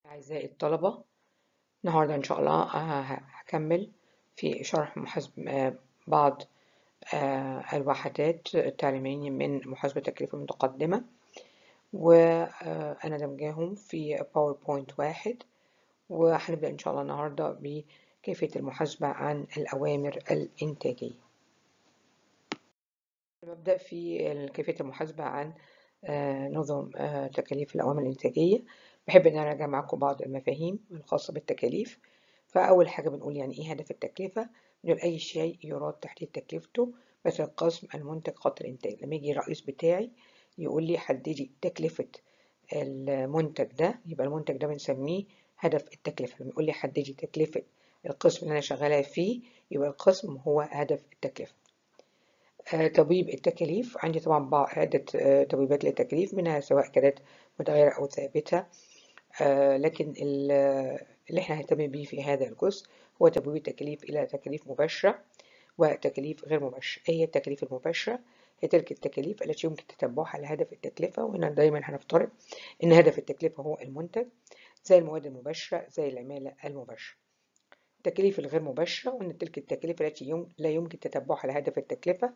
أعزائي الطلبة النهاردة إن شاء الله آه، هكمل في شرح محاسبة آه، بعض آه، الوحدات التعليمية من محاسبة التكلفة المتقدمة وأنا دمجاهم في باوربوينت واحد وهنبدأ إن شاء الله النهاردة بكيفية المحاسبة عن الأوامر الإنتاجية نبدأ في كيفية المحاسبة عن نظم تكاليف الأوامر الإنتاجية بحب إن أنا أراجع معاكم بعض المفاهيم الخاصة بالتكاليف فأول حاجة بنقول يعني إيه هدف التكلفة بنقول أي شيء يراد تحديد تكلفته مثل قسم المنتج خط الإنتاج لما يجي الرئيس بتاعي يقول لي حددي تكلفة المنتج ده يبقى المنتج ده بنسميه هدف التكلفة لما يقول لي حددي تكلفة القسم اللي أنا شغالة فيه يبقى القسم هو هدف التكلفة تبويب التكاليف عندي طبعا عدة تبويبات للتكاليف منها سواء كانت متغيرة أو ثابتة لكن اللي احنا هنهتم بيه في هذا الجزء هو تبويب التكاليف إلى تكاليف مباشرة وتكاليف غير مباشرة إيه هي التكاليف المباشرة؟ هي تلك التكاليف التي يمكن تتبعها لهدف التكلفة وهنا دايما هنفترض إن هدف التكلفة هو المنتج زي المواد المباشرة زي العمالة المباشرة التكاليف الغير مباشرة وإن تلك التكاليف التي لا يمكن تتبعها لهدف التكلفة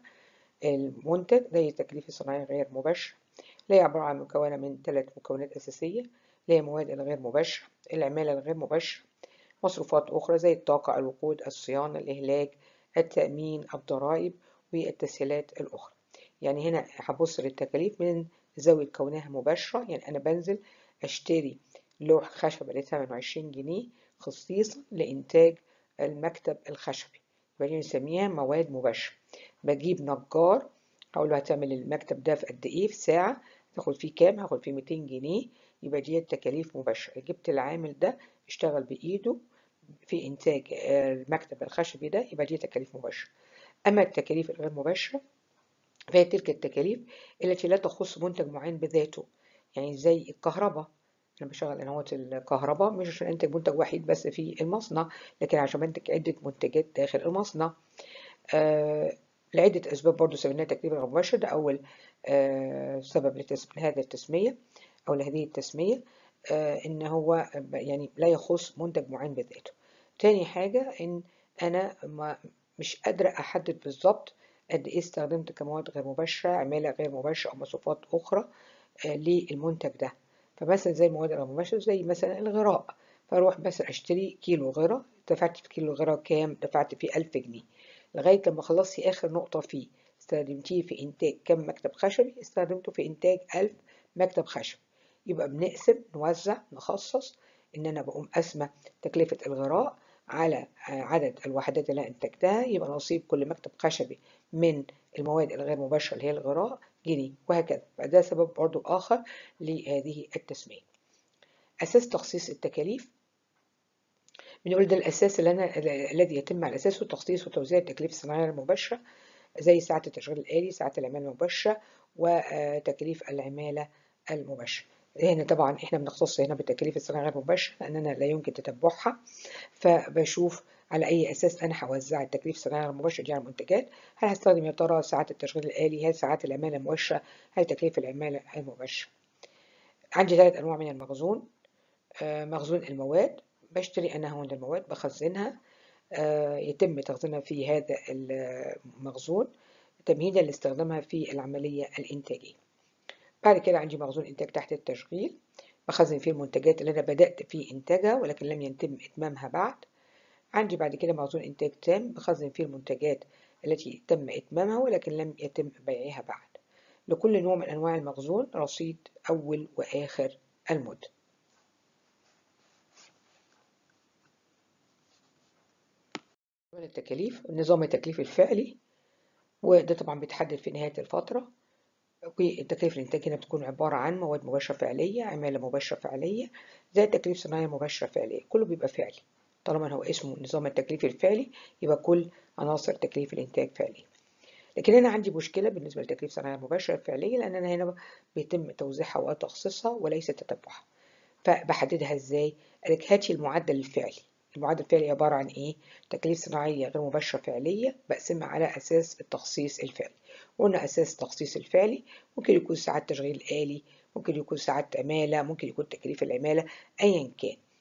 المنتج زي التكاليف الصناعية غير مباشرة اللي هي عبارة عن مكونة من ثلاث مكونات أساسية اللي هي المواد الغير مباشرة العمالة الغير مباشرة مصروفات أخرى زي الطاقة الوقود الصيانة الإهلاك التأمين الضرائب والتسهيلات الأخرى يعني هنا هبص للتكاليف من زاوية كونها مباشرة يعني أنا بنزل أشتري لوح خشب بثمن عشرين جنيه خصيصا لإنتاج المكتب الخشبي يبقى نسميها مواد مباشرة بجيب نجار هقول له هتعمل المكتب ده في قد ايه في ساعة تاخد فيه كام هاخد فيه 200 جنيه يبقى دي تكاليف مباشرة جبت العامل ده اشتغل بإيده في إنتاج المكتب الخشبي ده يبقى دي تكاليف مباشرة أما التكاليف الغير مباشرة فهي تلك التكاليف التي لا تخص منتج معين بذاته يعني زي الكهرباء أنا بشغل أنا الكهرباء مش عشان أنتج منتج وحيد بس في المصنع لكن عشان بنتج عدة منتجات داخل المصنع آه لعدة أسباب برضو سميناها تكليف غير مباشر ده أول آه سبب لهذا التسمية أو لهذه التسمية آه إن هو يعني لا يخص منتج معين بذاته تاني حاجة إن أنا ما مش قادرة أحدد بالظبط قد إيه استخدمت كمواد غير مباشرة عمالة غير مباشرة أو مصروفات أخرى آه للمنتج ده فمثلا زي المواد الغير مباشرة زي مثلا الغراء فأروح مثلا أشتري كيلو غراء دفعت في كيلو غراء كام دفعت فيه ألف جنيه لغاية لما خلصتي آخر نقطة فيه استخدمتيه في إنتاج كم مكتب خشبي استخدمته في إنتاج ألف مكتب خشب يبقى بنقسم نوزع نخصص إن أنا بقوم قسمة تكلفة الغراء على عدد الوحدات اللي أنا أنتجتها يبقى نصيب كل مكتب خشبي من المواد الغير مباشرة اللي هي الغراء جنيه وهكذا فده سبب برضو آخر لهذه التسمية أساس تخصيص التكاليف بنقول ده الأساس اللي أنا الذي يتم على أساسه تخصيص وتوزيع التكاليف الصناعية المباشرة زي ساعة التشغيل الآلي ساعة العمالة المباشرة وتكاليف العمالة المباشرة هنا طبعا احنا بنختص هنا بالتكاليف الصناعية غير مباشرة لأننا لا يمكن تتبعها فبشوف على أي أساس أنا هوزع التكاليف الصناعية المباشرة دي على المنتجات هل هستخدم يا ترى ساعات التشغيل الآلي هل ساعات العمالة المباشرة هل تكاليف العمالة المباشرة عندي ثلاث أنواع من المخزون مخزون المواد بشتري أنا هون المواد بخزنها يتم تخزينها في هذا المخزون تمهيدا لاستخدامها في العملية الإنتاجية بعد كده عندي مخزون إنتاج تحت التشغيل بخزن فيه المنتجات اللي أنا بدأت في إنتاجها ولكن لم يتم إتمامها بعد عندي بعد كده مخزون إنتاج تام بخزن فيه المنتجات التي تم إتمامها ولكن لم يتم بيعها بعد لكل نوع من أنواع المخزون رصيد أول وآخر المدة التكاليف نظام التكليف الفعلي وده طبعا بيتحدد في نهاية الفترة والتكاليف الإنتاج هنا بتكون عبارة عن مواد مباشرة فعلية عمالة مباشرة فعلية زي تكليف صناعية مباشرة فعلية كله بيبقى فعلي طالما هو اسمه نظام التكليف الفعلي يبقى كل عناصر تكليف الإنتاج فعلية لكن أنا عندي مشكلة بالنسبة لتكليف صناعية مباشرة فعلية لأن أنا هنا بيتم توزيعها وتخصيصها وليس تتبعها فبحددها إزاي؟ قالك هاتي المعدل الفعلي المعدل الفعلي عبارة عن إيه؟ تكاليف صناعية غير مباشرة فعلية بقسمها على أساس التخصيص الفعلي قلنا أساس التخصيص الفعلي ممكن يكون ساعات تشغيل آلي ممكن يكون ساعات عمالة ممكن يكون تكاليف العمالة أيا كان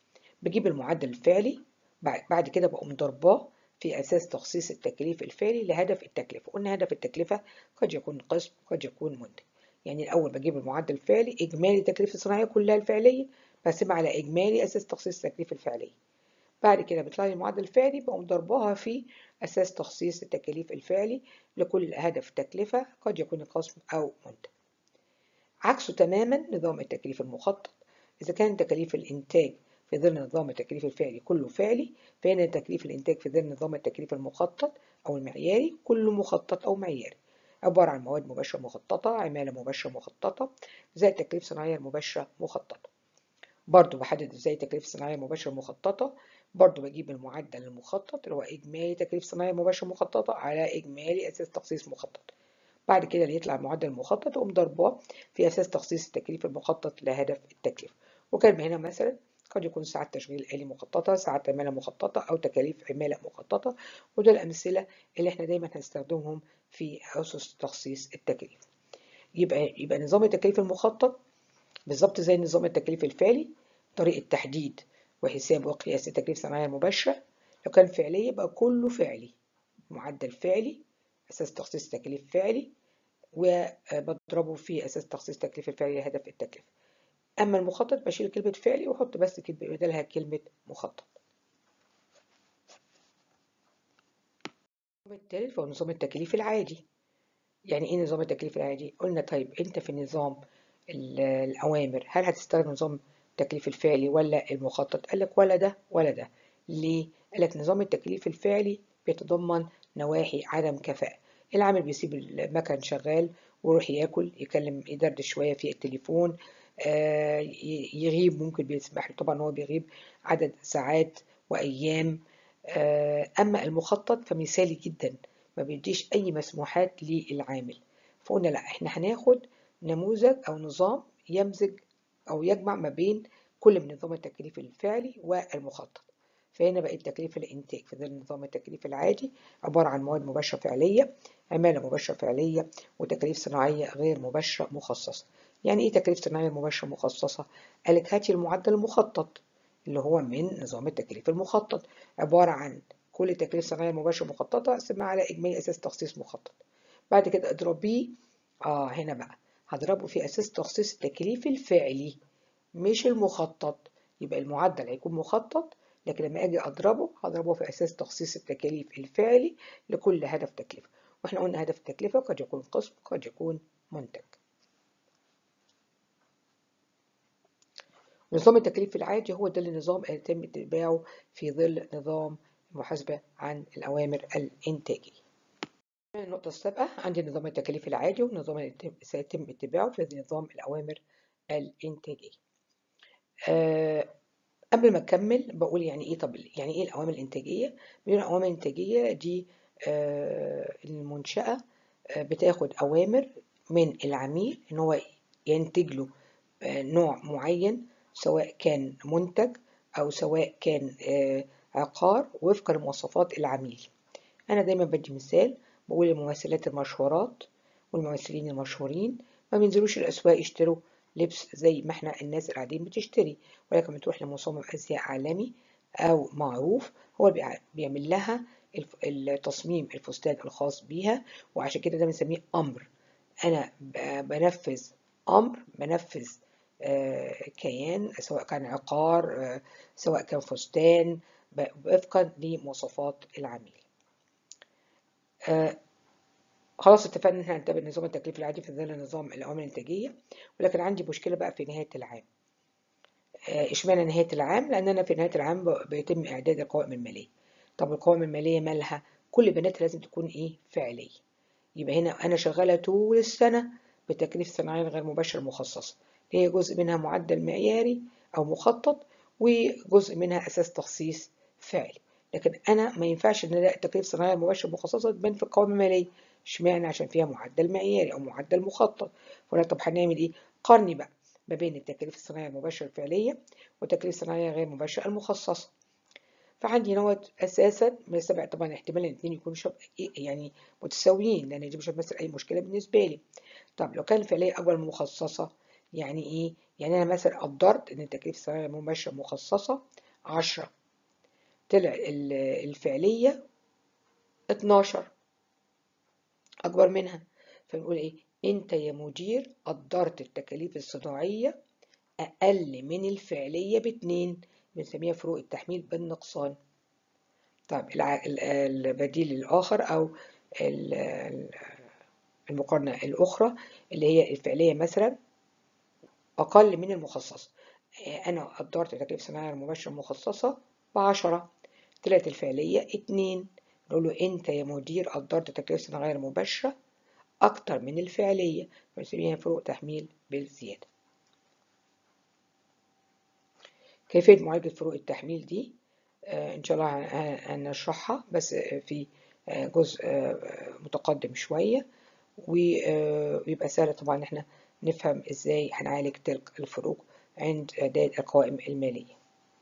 بجيب المعدل الفعلي بعد كده بقوم ضرباه في أساس تخصيص التكليف الفعلي لهدف التكلفة قلنا هدف التكلفة قد يكون قسم قد يكون منتج يعني الأول بجيب المعدل الفعلي إجمالي التكلفة الصناعية كلها الفعلية بقسمها على إجمالي أساس تخصيص التكليف الفعلية بعد كده بيطلع لي المعدل الفعلي بقوم ضربها في أساس تخصيص التكاليف الفعلي لكل هدف تكلفة قد يكون قسم أو منتج عكسه تماما نظام التكليف المخطط إذا كان تكاليف الإنتاج في ظل نظام التكليف الفعلي كله فعلي فإن تكليف الإنتاج في ظل نظام التكليف المخطط أو المعياري كله مخطط أو معياري عبارة عن مواد مباشرة مخططة عمالة مباشرة مخططة زائد تكليف صناعية مباشرة مخططة برضو بحدد ازاي تكليف صناعية مباشرة مخططة برضو بجيب المعدل المخطط اللي هو إجمالي تكليف صناعية مباشرة مخططة على إجمالي أساس تخصيص مخطط بعد كده اللي يطلع المعدل المخطط أقوم ضرباه في أساس تخصيص التكليف المخطط لهدف التكلفة وكان هنا مثلا قد يكون ساعات تشغيل آلي مخططة ساعات عمالة مخططة أو تكاليف عمالة مخططة ودول الأمثلة اللي احنا دايما هنستخدمهم في أسس تخصيص التكاليف يبقى يبقى نظام التكاليف المخطط بالظبط زي نظام التكليف الفعلي طريقة تحديد وحساب وقياس التكليف الصناعية المباشرة لو كان فعلي يبقى كله فعلي معدل فعلي أساس تخصيص تكليف فعلي وبضربه في أساس تخصيص تكليف الفعلي لهدف التكلفة أما المخطط بشيل كلمة فعلي وأحط بس بدلها كلمة مخطط النظام الثالث هو نظام التكليف العادي يعني إيه نظام التكليف العادي؟ قلنا طيب أنت في النظام الأوامر هل هتستخدم نظام التكليف الفعلي ولا المخطط؟ قال لك ولا ده ولا ده ليه؟ قال لك نظام التكليف الفعلي بيتضمن نواحي عدم كفاءة العامل بيسيب المكن شغال ويروح ياكل يكلم يدردش شوية في التليفون آه يغيب ممكن بيسمح له طبعا هو بيغيب عدد ساعات وأيام آه أما المخطط فمثالي جدا ما بيديش أي مسموحات للعامل فقلنا لا احنا هناخد نموذج أو نظام يمزج أو يجمع ما بين كل من نظام التكليف الفعلي والمخطط فهنا بقى تكليف الإنتاج في ظل نظام التكليف العادي عبارة عن مواد مباشرة فعلية عمالة مباشرة فعلية وتكاليف صناعية غير مباشرة مخصصة يعني إيه تكاليف صناعية مباشرة مخصصة؟ قالك هاتي المعدل المخطط اللي هو من نظام التكليف المخطط عبارة عن كل تكليف صناعية مباشرة مخططة أقسمها على إجمالي أساس تخصيص مخطط بعد كده اضربيه آه هنا بقى هضربه في أساس تخصيص التكليف الفعلي مش المخطط يبقى المعدل هيكون مخطط لكن لما أجي أضربه هضربه في أساس تخصيص التكاليف الفعلي لكل هدف تكلفة وإحنا قلنا هدف التكلفة قد يكون قسم قد يكون منتج نظام التكليف العادي هو ده النظام اللي يتم اتباعه في ظل نظام المحاسبة عن الأوامر الإنتاجية النقطة السابقة عندي نظام التكاليف العادي والنظام اللي سيتم اتباعه في نظام الأوامر الإنتاجية أه قبل ما أكمل بقول يعني إيه طب يعني إيه الأوامر الإنتاجية؟ بيقول الأوامر الإنتاجية دي أه المنشأة أه بتاخد أوامر من العميل إن هو ينتج له نوع معين سواء كان منتج أو سواء كان عقار وفقا لمواصفات العميل أنا دايما بدي مثال بقول الممثلات المشهورات والممثلين المشهورين ما بينزلوش الأسواق يشتروا لبس زي ما احنا الناس العاديين بتشتري ولكن بتروح لمصمم أزياء عالمي أو معروف هو بيعمل لها التصميم الفستان الخاص بيها وعشان كده ده بنسميه أمر أنا بنفذ أمر بنفذ كيان سواء كان عقار سواء كان فستان وفقا لمواصفات العميل خلاص اتفقنا ان احنا هنتبع نظام التكليف العادي في ظل نظام الاوامر الانتاجيه ولكن عندي مشكله بقى في نهايه العام اشمعنى نهايه العام لان انا في نهايه العام بيتم اعداد القوائم الماليه طب القوائم الماليه مالها كل بياناتها لازم تكون ايه فعليه يبقى هنا انا شغاله طول السنه بتكليف صناعي غير مباشر مخصصه هي جزء منها معدل معياري او مخطط وجزء منها اساس تخصيص فعلي لكن انا ما ينفعش ان الاقي تكليف صناعي مباشر مخصصه تبان في القوائم الماليه اشمعنى عشان فيها معدل معياري او معدل مخطط فقلنا طب هنعمل ايه قارني بقى ما بين التكاليف الصناعيه المباشره الفعليه والتكاليف الصناعيه غير مباشره المخصصه فعندي نوت اساسا من السبع طبعا احتمال الاثنين يكونوا شب... يعني متساويين لان دي مش هتمثل اي مشكله بالنسبه لي طب لو كان الفعليه اكبر من المخصصه يعني ايه يعني انا مثلا قدرت ان التكاليف الصناعيه المباشره مخصصه عشرة طلع الفعلية اتناشر أكبر منها فنقول إيه أنت يا مدير قدرت التكاليف الصناعية أقل من الفعلية باتنين بنسميها فروق التحميل بالنقصان طيب البديل الآخر أو المقارنة الأخرى اللي هي الفعلية مثلا أقل من المخصصة أنا قدرت تكلفة الصناعية المباشرة المخصصة بعشرة طلعت الفعلية اتنين نقول له أنت يا مدير قدرت تكلفة الصناعية المباشرة أكتر من الفعلية بنسميها فروق تحميل بالزيادة كيفية معالجة فروق التحميل دي آه إن شاء الله هنشرحها بس في آه جزء آه متقدم شوية ويبقى سهل طبعا إن احنا نفهم إزاي هنعالج تلك الفروق عند إعداد القوائم المالية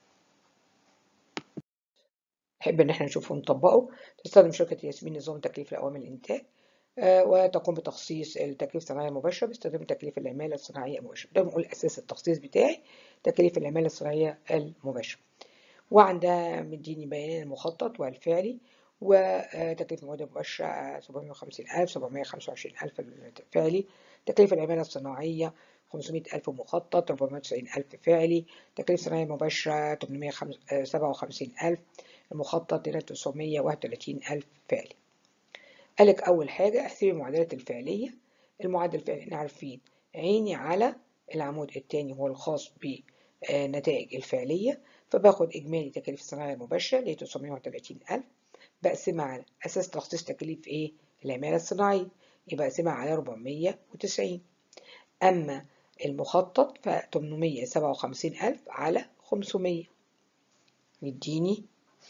نحب إن احنا نشوفه ونطبقه تستخدم شركة ياسمين نظام تكليف الأوامر الإنتاج وتقوم بتخصيص التكليف الصناعية المباشرة باستخدام تكليف العمالة الصناعية المباشرة ده بنقول أساس التخصيص بتاعي تكليف العمالة الصناعية المباشرة وعندها مديني بيان المخطط والفعلي وتكليف المواد المباشرة 750000 725000 الفعلي تكليف العمالة الصناعية 500000 مخطط 490000 فعلي تكليف الصناعية المباشرة 857000 المخطط إلى 931000 فعلي قالك أول حاجة احسبي المعادلات الفعلية المعدل الفعلي احنا عارفين عيني على العمود الثاني هو الخاص بنتائج الفعلية فباخد إجمالي تكاليف الصناعية المباشرة اللي هي 930000 بقسمها على أساس تخصيص تكاليف إيه؟ العمالة الصناعية يبقى أقسمها على 490 أما المخطط ف 857000 على 500 يديني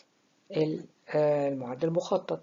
المعدل المخطط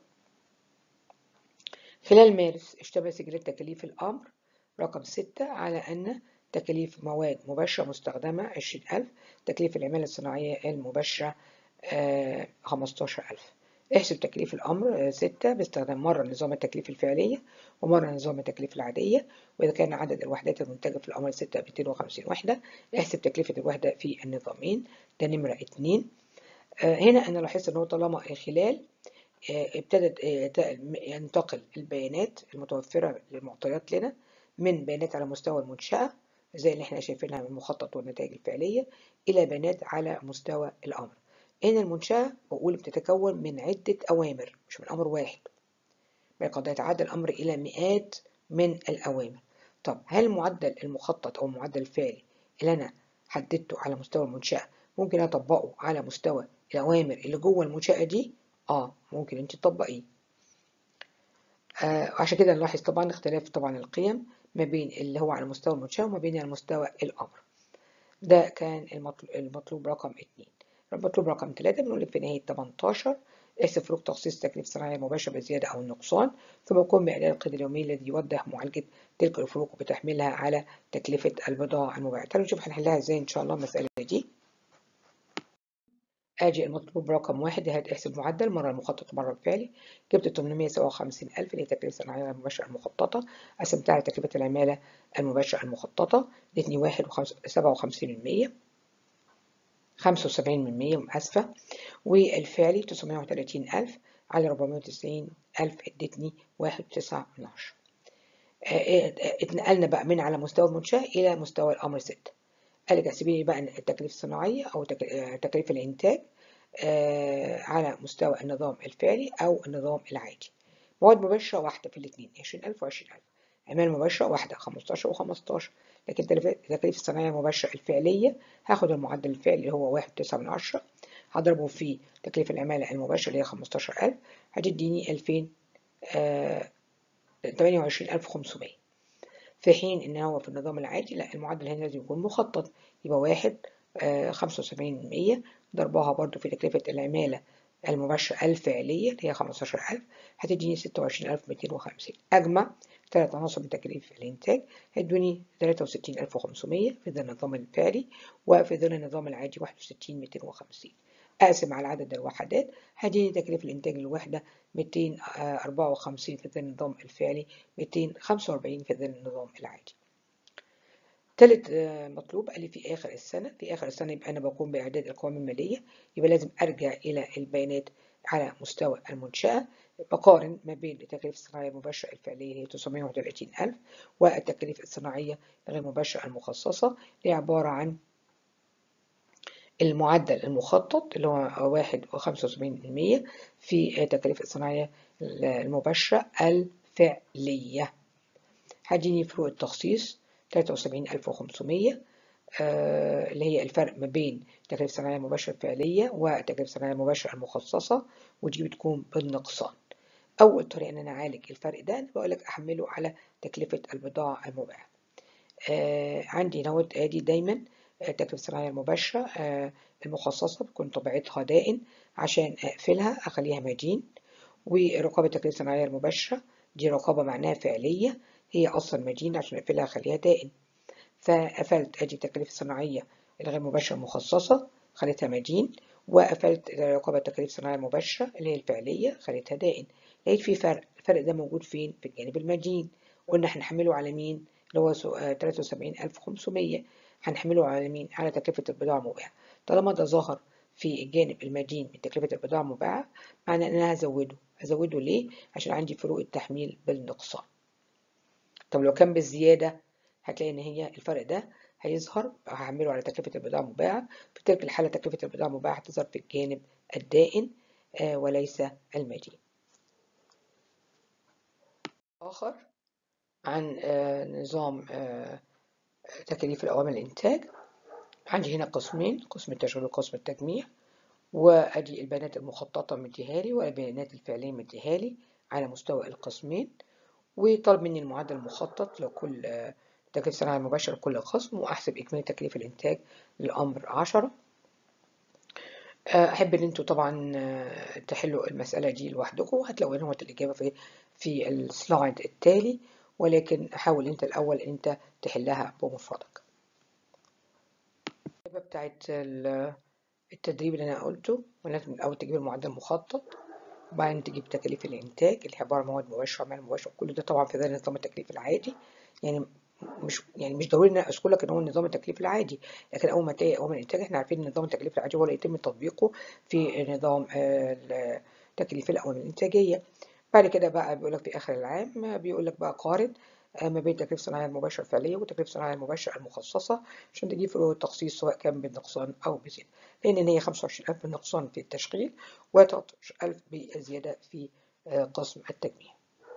خلال مارس اشتبه سجلات تكاليف الأمر رقم ستة على أن تكاليف مواد مباشرة مستخدمة عشرين ألف تكليف العمالة الصناعية المباشرة خمستاشر ألف احسب تكليف الأمر ستة باستخدام مرة نظام التكليف الفعلية ومرة نظام التكليف العادية وإذا كان عدد الوحدات المنتجة في الأمر ستة ميتين وخمسين وحدة احسب تكلفة الوحدة في النظامين ده نمرة اتنين هنا أنا لاحظت إن هو طالما خلال ابتدت ينتقل البيانات المتوفرة للمعطيات لنا من بيانات على مستوى المنشأة زي اللي احنا شايفينها من المخطط والنتائج الفعلية إلى بيانات على مستوى الأمر هنا المنشأة بقول بتتكون من عدة أوامر مش من أمر واحد بل قد يتعدى الأمر إلى مئات من الأوامر طب هل معدل المخطط أو المعدل الفعلي اللي أنا حددته على مستوى المنشأة ممكن أطبقه على مستوى الأوامر اللي جوه المنشأة دي اه ممكن انت تطبقيه آه وعشان كده نلاحظ طبعا اختلاف طبعا القيم ما بين اللي هو على مستوى المنشأة وما بين على مستوى الأمر ده كان المطلوب, المطلوب رقم اتنين المطلوب رقم تلاتة بنقول لك في نهاية 18 احسب فروق تخصيص تكليف صناعية مباشرة بالزيادة أو النقصان ثم قم بإعداد القيد اليومي الذي يوضح معالجة تلك الفروق وبتحميلها على تكلفة البضاعة المباعة تعالوا نشوف هنحلها ازاي إن شاء الله المسألة دي اجي المطلوب رقم واحد هتحسب معدل مرة المخطط مرة الفعلي جبت 857000 اللي هي تكلفة صناعية المباشرة المخططة قسمتها على تكلفة العمالة المباشرة المخططة ادتني واحد سبعة وخمسين من مية خمسة وسبعين من مية آسفة والفعلي تسعمية وتلاتين ألف على ربعمية وتسعين ألف ادتني واحد وتسعة من عشرة اتنقلنا بقى من على مستوى المنشأة إلى مستوى الأمر ستة قال لك احسبي لي بقى التكلفة الصناعية أو تكلفة الإنتاج على مستوى النظام الفعلي أو النظام العادي مواد مباشرة واحدة في الاثنين عشرين ألف وعشرين ألف عمالة مباشرة واحدة خمستاشر وخمستاشر لكن التكاليف الصناعية المباشرة الفعلية هاخد المعدل الفعلي اللي هو واحد تسعة من عشرة هضربه في تكلفة العمالة المباشرة اللي هي خمستاشر ألف هتديني ألفين تمانية وعشرين ألف وخمسمية في حين ان هو في النظام العادي لا المعدل هنا لازم يكون مخطط يبقى واحد خمسة وسبعين مية ضربها برضو في تكلفة العمالة المباشرة الفعلية اللي هي خمستاشر ألف هتديني ستة وعشرين ألف ميتين وخمسين أجمع ثلاث عناصر من تكاليف الإنتاج هيدوني تلاتة وستين ألف وخمسمية في ظل النظام الفعلي وفي ظل النظام العادي واحد وستين ميتين وخمسين أقسم على عدد الوحدات هديني تكلفة الإنتاج للوحدة 254 في ظل النظام الفعلي 245 في ظل النظام العادي تالت آه، مطلوب قال لي في آخر السنة في آخر السنة يبقى أنا بقوم بإعداد القوائم المالية يبقى لازم أرجع إلى البيانات على مستوى المنشأة بقارن ما بين التكاليف الصناعية المباشرة الفعلية اللي هي 931000 والتكاليف الصناعية غير مباشرة المخصصة اللي هي عبارة عن المعدل المخطط اللي هو واحد وخمسة وسبعين بالمية في التكاليف الصناعية المباشرة الفعلية هتجيني فروق التخصيص تلاتة وسبعين ألف وخمسمية اللي هي الفرق ما بين التكاليف الصناعية المباشرة الفعلية والتكاليف الصناعية المباشرة المخصصة ودي بتكون بالنقصان أول طريقة إن أنا أعالج الفرق ده أنا بقول لك أحمله على تكلفة البضاعة المباعة آه عندي نوت آدي دايما التكلفة الصناعية المباشرة آه المخصصة بتكون طبيعتها دائن عشان أقفلها أخليها مدين ورقابة التكلفة الصناعية المباشرة دي رقابة معناها فعلية هي أصلا مدين عشان أقفلها أخليها دائن فقفلت أدي التكاليف الصناعية الغير مباشرة المخصصة خليتها مدين وقفلت رقابة التكاليف الصناعية المباشرة اللي هي الفعلية خليتها دائن لقيت في فرق الفرق ده موجود فين في الجانب المدين قلنا هنحمله على مين اللي هو 73500 هنحمله على مين على تكلفة البضاعة المباعة طالما ده ظهر في الجانب المدين من تكلفة البضاعة المباعة معنى ان انا هزوده هزوده ليه عشان عندي فروق التحميل بالنقصان طب لو كان بالزيادة هتلاقي ان هي الفرق ده هيظهر هعمله على تكلفة البضاعة المباعة في تلك الحالة تكلفة البضاعة المباعة هتظهر في الجانب الدائن آه وليس المدين آخر عن آه نظام آه تكاليف الأوامر الإنتاج عندي هنا قسمين قسم التشغيل وقسم التجميع وأدي البيانات المخططة مديهالي والبيانات الفعلية مديهالي على مستوى القسمين وطلب مني المعدل المخطط لكل تكلفة صناعة مباشرة لكل قسم وأحسب إجمالي تكليف الإنتاج للأمر عشرة أحب إن أنتوا طبعا تحلوا المسألة دي لوحدكم هتلاقوا هنا الإجابة في في السلايد التالي ولكن حاول أنت الأول أنت تحلها بمفردك. الإجابة بتاعت التدريب اللي أنا قلته ولازم الأول تجيب المعدل المخطط وبعدين تجيب تكاليف الإنتاج اللي هي عبارة عن مواد مباشرة وعمال مباشرة كل ده طبعا في ذا نظام التكليف العادي يعني مش يعني مش ضروري ان انا اذكر لك ان هو نظام التكليف العادي لكن اول ما تلاقي اول ما الانتاج احنا عارفين ان نظام التكليف العادي هو اللي يتم تطبيقه في نظام تكليف الاوامر الانتاجيه بعد كده بقى بيقول لك في اخر العام بيقول لك بقى قارن ما بين التكلفة الصناعية المباشرة الفعلية والتكلفة الصناعية المباشرة المخصصة عشان تجيب فروق التخصيص سواء كان بالنقصان أو بزيادة لأن هي 25000 بالنقصان في التشغيل و13000 بزيادة في قسم التجميع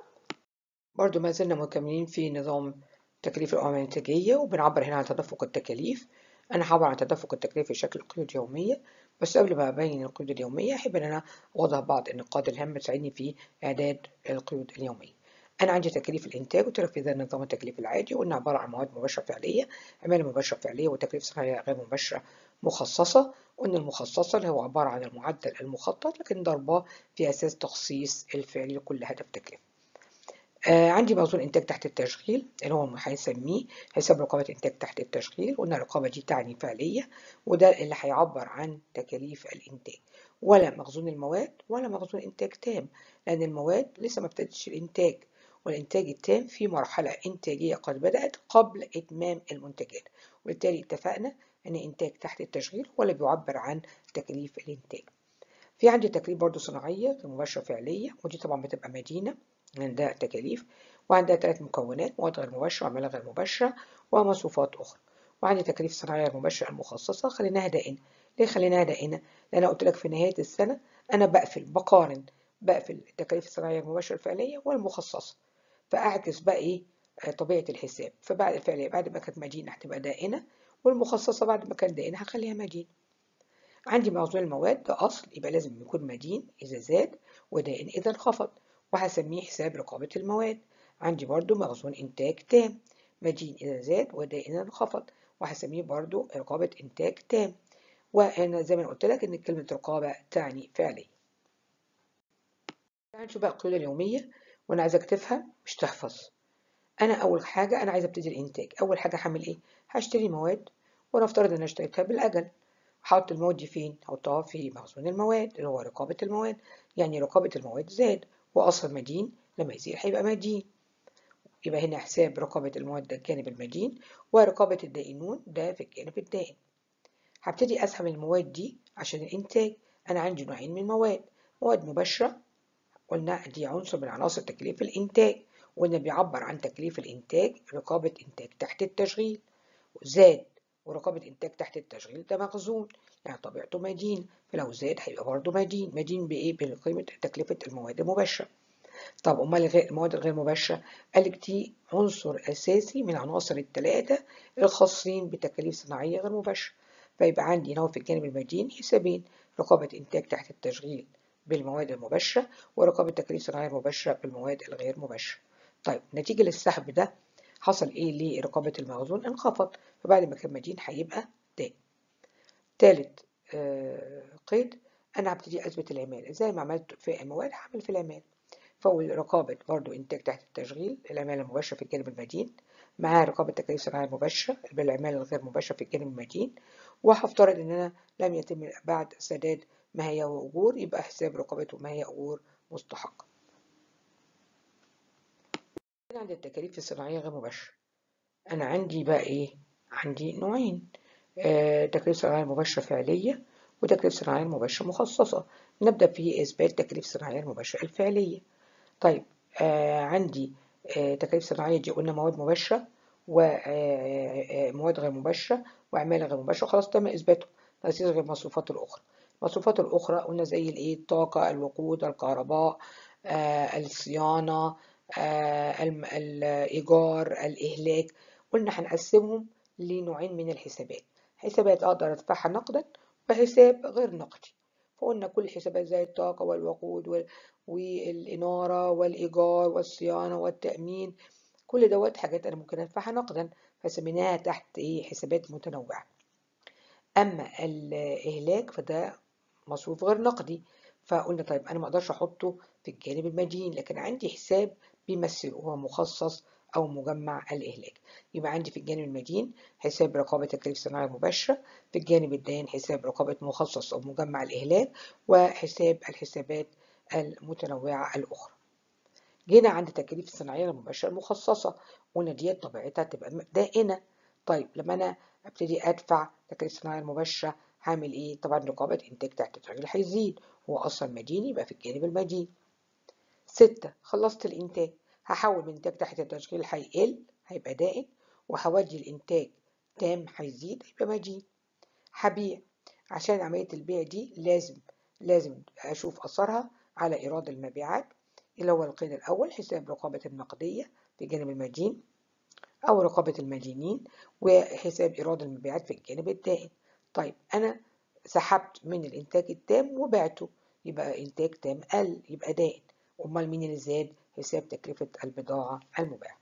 برضو ما زلنا مكملين في نظام تكاليف الأوامر الإنتاجية وبنعبر هنا عن تدفق التكاليف أنا هعبر عن تدفق التكاليف في شكل قيود يومية بس قبل ما أبين القيود اليومية أحب إن أنا أوضح بعض النقاط الهامة تساعدني في إعداد القيود اليومية أنا عندي تكاليف الإنتاج قلت لك في ذا النظام التكليف العادي قلنا عبارة عن مواد مباشرة فعلية عمالة مباشرة فعلية وتكاليف صناعية غير مباشرة مخصصة قلنا المخصصة اللي هو عبارة عن المعدل المخطط لكن ضرباه في أساس تخصيص الفعلي لكل هدف تكلفة. آه عندي مخزون إنتاج تحت التشغيل اللي هو هنسميه حساب رقابة إنتاج تحت التشغيل قلنا الرقابة دي تعني فعلية وده اللي هيعبر عن تكاليف الإنتاج ولا مخزون المواد ولا مخزون إنتاج تام لأن المواد لسه ما ابتدتش الإنتاج والإنتاج التام في مرحلة إنتاجية قد بدأت قبل إتمام المنتجات وبالتالي اتفقنا أن إنتاج تحت التشغيل هو اللي بيعبر عن تكاليف الإنتاج في عندي تكاليف برضو صناعية مباشرة فعلية ودي طبعا بتبقى مدينة عندها تكاليف وعندها ثلاث مكونات مواد غير مباشرة وعمالة غير مباشرة ومصروفات أخرى وعندي تكاليف صناعية المباشرة المخصصة خليناها دائنة ليه خليناها دائنة؟ لأن قلت لك في نهاية السنة أنا بقفل بقارن بقفل التكاليف الصناعية المباشرة الفعلية والمخصصة فأعكس بقى إيه طبيعة الحساب فبعد الفعلية بعد ما كانت مدينة هتبقى دائنة والمخصصة بعد ما كانت دائنة هخليها مدينة عندي مخزون المواد ده أصل يبقى لازم يكون مدين إذا زاد ودائن إذا انخفض وهسميه حساب رقابة المواد عندي برضو مخزون إنتاج تام مدين إذا زاد ودائن إذا انخفض وهسميه برضو رقابة إنتاج تام وأنا زي ما قلت لك إن كلمة رقابة تعني فعلية هنشوف بقى القيود اليومية وأنا عايزك تفهم مش تحفظ أنا أول حاجة أنا عايزة أبتدي الإنتاج أول حاجة هعمل إيه؟ هشتري مواد ونفترض إن أنا اشتريتها بالأجل هحط المواد دي فين؟ هحطها في مخزون المواد اللي هو رقابة المواد يعني رقابة المواد زاد وأصل مدين لما يزيد هيبقى مدين يبقى هنا حساب رقابة المواد ده الجانب المدين ورقابة الدائنون ده في الجانب الدائن هبتدي أسهم المواد دي عشان الإنتاج أنا عندي نوعين من المواد مواد مباشرة قلنا دي عنصر من عناصر تكليف الإنتاج وقلنا بيعبر عن تكليف الإنتاج رقابة إنتاج تحت التشغيل زاد ورقابة إنتاج تحت التشغيل ده مخزون يعني طبيعته مدين فلو زاد هيبقى برضه مدين مدين بإيه؟ بقيمة تكلفة المواد المباشرة طب أمال المواد الغير مباشرة قال لك دي عنصر أساسي من عناصر الثلاثة الخاصين بتكاليف صناعية غير مباشرة فيبقى عندي هنا في الجانب المدين حسابين رقابة إنتاج تحت التشغيل بالمواد المباشرة ورقابة تكاليف صناعية مباشرة بالمواد الغير مباشرة طيب نتيجة للسحب ده حصل إيه لرقابة المخزون انخفض فبعد ما كان مدين هيبقى دائم تالت آه قيد أنا هبتدي أثبت العمالة زي ما عملت في المواد هعمل في العمالة فأول رقابة برضو إنتاج تحت التشغيل العمالة المباشرة في الجانب المدين مع رقابة تكاليف صناعية مباشرة بالعمالة الغير مباشرة في الجانب المدين وهفترض إن أنا لم يتم بعد سداد ما هي أجور يبقى حساب رقابته ما هي أجور مستحقة. عند التكاليف الصناعية غير مباشرة أنا عندي بقى إيه؟ عندي نوعين آه تكاليف صناعية مباشرة فعلية وتكاليف صناعية مباشرة مخصصة نبدأ في إثبات تكاليف صناعية المباشرة الفعلية طيب آه عندي آه تكاليف صناعية دي قلنا مواد مباشرة ومواد غير مباشرة وعمالة غير مباشرة خلاص تم إثباته تأسيس غير المصروفات الأخرى المصروفات الأخرى قلنا زي الإيه الطاقة الوقود الكهرباء آه الصيانة آه الإيجار الإهلاك قلنا هنقسمهم لنوعين من الحسابات حسابات أقدر أدفعها نقدا وحساب غير نقدي فقلنا كل الحسابات زي الطاقة والوقود والإنارة والإيجار والصيانة والتأمين كل دوت حاجات أنا ممكن أدفعها نقدا فسميناها تحت إيه حسابات متنوعة أما الإهلاك فده مصروف غير نقدي فقلنا طيب أنا ما أقدرش أحطه في الجانب المدين لكن عندي حساب بيمثله هو مخصص أو مجمع الإهلاك يبقى عندي في الجانب المدين حساب رقابة تكاليف صناعية مباشرة في الجانب الدائن حساب رقابة مخصص أو مجمع الإهلاك وحساب الحسابات المتنوعة الأخرى جينا عند تكاليف الصناعية المباشرة المخصصة قلنا ديت طبيعتها تبقى دائنة طيب لما أنا أبتدي أدفع تكاليف الصناعية المباشرة هعمل إيه؟ طبعا رقابة إنتاج تحت التشغيل هيزيد هو أصلا مدين يبقى في الجانب المدين ستة خلصت الإنتاج هحول من إنتاج تحت التشغيل هيقل هيبقى دائن وهودي الإنتاج تام هيزيد هيبقى مدين هبيع عشان عملية البيع دي لازم لازم أشوف أثرها على إيراد المبيعات اللي هو القيد الأول حساب رقابة النقدية في جانب المدين أو رقابة المدينين وحساب إيراد المبيعات في الجانب الدائن طيب أنا سحبت من الإنتاج التام وبعته يبقى إنتاج تام قل يبقى دائن أمال مين اللي زاد حساب تكلفة البضاعة المباعة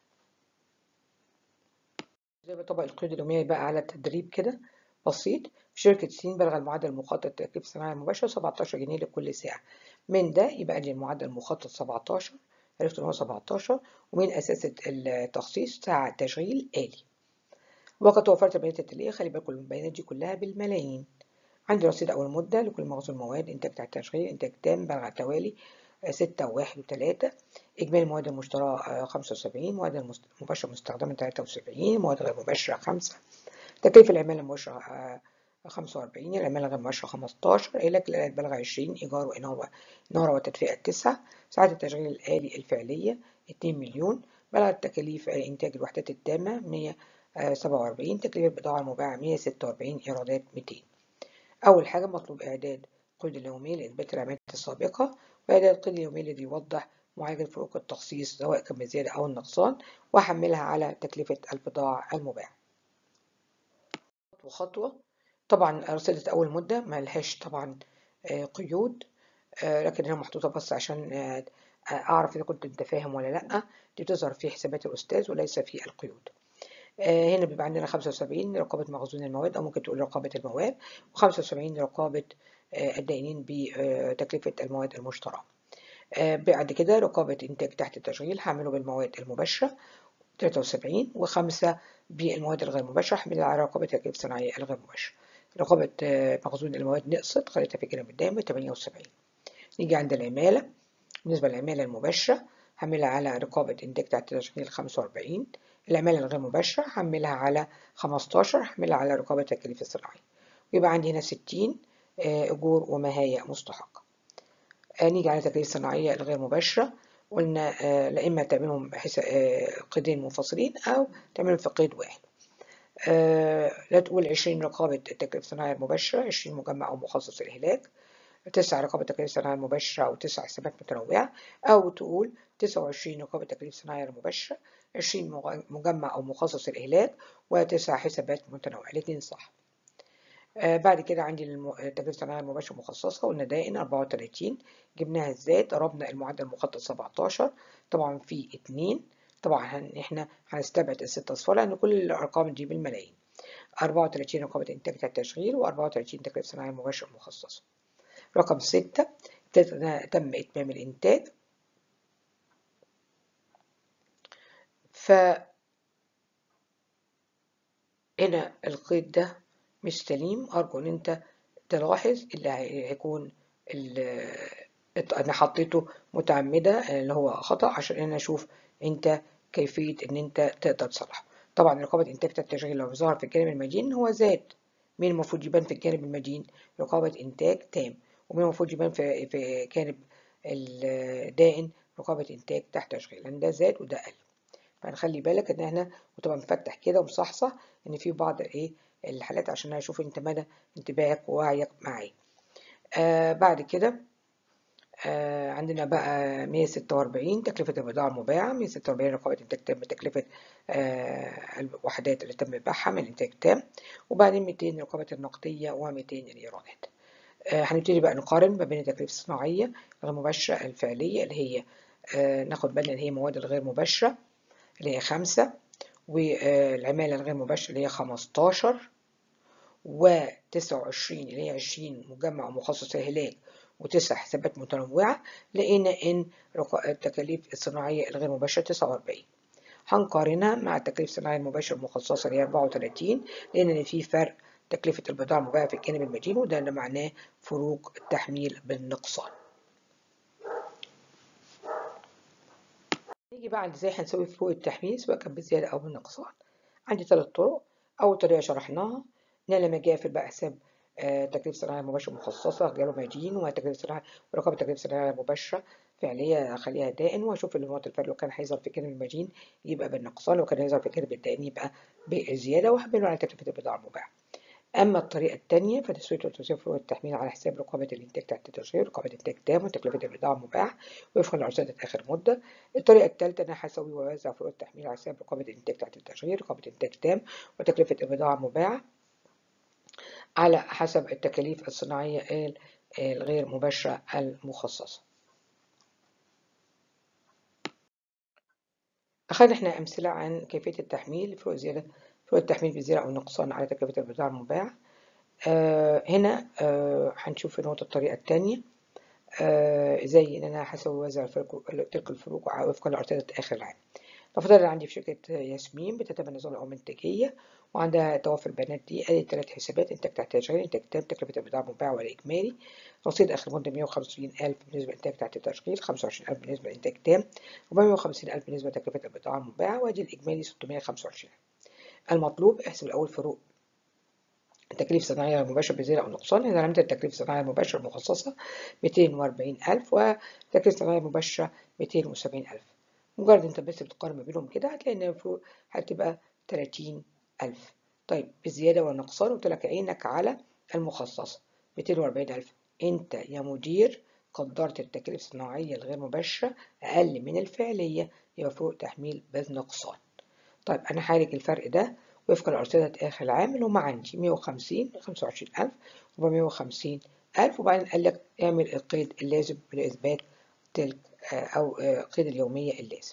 زي ما طبق القيود اليومية بقى على تدريب كده بسيط في شركة سين بلغ المعدل المخطط لتكلفة الصناعة المباشرة 17 جنيه لكل ساعة من ده يبقى دي المعدل المخطط 17 عرفت ان هو 17 ومن اساس التخصيص ساعة تشغيل آلي وقد وفرت البيانات التالية خلي بالكم البيانات دي كلها بالملايين عندي رصيد أول مدة لكل مخزون مواد إنتاج تحت التشغيل إنتاج تام بلغ على التوالي ستة وواحد وتلاتة إجمالي المواد المشترى خمسة وسبعين مواد المباشرة مستخدمة تلاتة وسبعين مواد غير مباشرة خمسة تكليف العمالة المباشرة خمسة وأربعين العمالة غير مباشرة خمستاشر إهلاك الآلات بلغ عشرين إيجار وإنارة إنارة وتدفئة تسعة ساعات التشغيل الآلي الفعلية اتنين مليون بلغ التكاليف إنتاج الوحدات التامة مية سبعة وأربعين تكلفة البضاعة المباعة مية ستة وأربعين إيرادات ميتين أول حاجة مطلوب إعداد قيد اليومي لإثبات العمليات السابقة وإعداد القيد اليومي الذي يوضح معالجة فروق التخصيص سواء كان بالزيادة أو النقصان وأحملها على تكلفة البضاعة المباعة خطوة خطوة طبعا رصيدة أول مدة ملهاش طبعا قيود لكن هي محطوطة بس عشان أعرف إذا كنت أنت فاهم ولا لأ دي بتظهر في حسابات الأستاذ وليس في القيود هنا بيبقى عندنا 75 رقابة مخزون المواد أو ممكن تقول رقابة المواد و75 رقابة الدائنين بتكلفة المواد المشترى بعد كده رقابة إنتاج تحت التشغيل هعمله بالمواد المباشرة 73 وخمسة بالمواد الغير مباشرة هعملها على رقابة تكلفة صناعية الغير مباشرة رقابة مخزون المواد نقصت خليتها في الجانب الدائم 78 نيجي عند العمالة بالنسبة للعمالة المباشرة هعملها على رقابة إنتاج تحت تشغيل 45 العمالة الغير مباشرة هعملها على 15 هعملها على رقابة التكاليف الصناعية ويبقى عندي هنا 60 أجور ومهاية مستحقة نيجي على التكاليف الصناعية الغير مباشرة قلنا لا إما تعملهم قيدين منفصلين أو تعملهم في قيد واحد لا تقول 20 رقابة التكاليف الصناعية المباشرة 20 مجمع أو مخصص الإهلاك تسع رقابة تكاليف صناعية المباشرة أو تسع حسابات متنوعة أو تقول 29 رقابة تكاليف صناعية المباشرة 20 مجمع أو مخصص الإهلاك وتسع حسابات متنوعة الاثنين صح آه بعد كده عندي التكاليف الصناعية المباشرة المخصصة قلنا دائن 34 جبناها ازاي ضربنا المعدل المخطط 17 طبعا في 2 طبعا احنا هنستبعد الست اصفار لان كل الارقام دي بالملايين 34 رقابة انتاج تحت تشغيل و34 تكاليف صناعية مباشرة مخصصة رقم 6 تم اتمام الانتاج ف هنا القيد ده مش سليم أرجو إن أنت تلاحظ اللي هيكون أنا حطيته متعمدة اللي هو خطأ عشان أنا أشوف أنت كيفية إن أنت تقدر تصلحه طبعا رقابة إنتاج التشغيل لو ظهر في الجانب المدين هو زاد مين المفروض يبان في الجانب المدين رقابة إنتاج تام ومين المفروض يبان في في جانب الدائن رقابة إنتاج تحت تشغيل لأن ده زاد وده قل فنخلي بالك إن إحنا وتبقى مفتح كده ومصحصح إن في بعض إيه الحالات عشان أشوف أنت مدى انتباهك ووعيك معايا. آه بعد كده آه عندنا بقى 146 تكلفة البضاعة المباعة 146 رقابة إنتاج تام تكلفة آه الوحدات اللي تم بيعها من إنتاج تام وبعدين 200 رقابة النقدية و200 الإيرادات. آه هنبتدي بقى نقارن ما بين التكلفة الصناعية الغير مباشرة الفعلية اللي هي آه ناخد بالنا اللي هي مواد الغير مباشرة اللي هي خمسة والعمالة الغير مباشرة اللي هي خمستاشر وتسعة وعشرين اللي هي عشرين مجمع ومخصص إهلاك وتسع حسابات متنوعة لقينا إن التكاليف الصناعية الغير مباشرة تسعة وأربعين هنقارنها مع التكاليف الصناعية المباشرة المخصصة اللي هي أربعة وتلاتين لأن إن في فرق تكلفة البضاعة المباعة في الجانب المدين وده اللي معناه فروق التحميل بالنقصان. نيجي بقى عند ازاي هنسوي فروق التحميل سواء كان بزيادة أو بالنقصان. عندي ثلاث طرق، أول طريقة شرحناها إن أنا لما أجي أقفل بقى حساب آه تكلفة صناعية مباشرة مخصصة جانب مدين وتكلفة صناعية ورقابة تكلفة صناعية مباشرة فعلية أخليها دائن وأشوف النقط الفرق لو كان هيظهر في الجانب المدين يبقى بالنقصان لو كان هيظهر في الجانب الدائن يبقى بالزيادة وهحمله على تكلفة البضاعة المباعة. أما الطريقة الثانية فتسوية وتوزيع فروق التحميل على حساب رقابة الإنتاج تحت التشغيل رقابة إنتاج تام وتكلفة البضاعة المباعة وفقا لعرضة آخر مدة. الطريقة الثالثة أنا هسوي وأوزع فروق التحميل على حساب رقابة الإنتاج تحت التشغيل رقابة إنتاج تام وتكلفة البضاعة المباعة على حسب التكاليف الصناعية الغير مباشرة المخصصة. أخذنا إحنا أمثلة عن كيفية التحميل فروق زيادة فروق التحميل بزيادة أو نقصان على تكلفة البضاعة المباعة. آه هنا آه هنشوف في نقطة الطريقة الثانية آه زي إن أنا هسوي وزع تلك الفروق وفقا لأرصدة آخر العام. نفترض عندي في شركة ياسمين بتتبنى نظام العمل الإنتاجية وعندها توافر البيانات دي أدي ثلاث حسابات إنتاج تحت تشغيل إنتاج تام تكلفة البضاعة المباعة والإجمالي رصيد آخر مدة 150 ألف بالنسبة لإنتاج تحت التشغيل 25 ألف بالنسبة لإنتاج تام و150 ألف بالنسبة لتكلفة البضاعة المباعة وأدي الإجمالي 625 المطلوب احسب الأول فروق التكليف الصناعية المباشرة بزيادة أو نقصان إذا علامة التكليف الصناعية المباشرة المخصصة 240 ألف والتكليف الصناعية المباشرة 270 ألف مجرد أنت بس بتقارن ما بينهم كده هتلاقي إن الفروق هتبقى 30 ألف طيب بالزيادة والنقصان قلت لك عينك على المخصصة 240 ألف أنت يا مدير قدرت التكاليف الصناعية الغير مباشرة أقل من الفعلية يبقى فروق تحميل بالنقصان طيب أنا هعالج الفرق ده وفق الأرصدة آخر العام اللي هم عندي 150 25 ألف و150 ألف وبعدين قال لك اعمل القيد اللازم لإثبات تلك أو قيد اليومية اللازم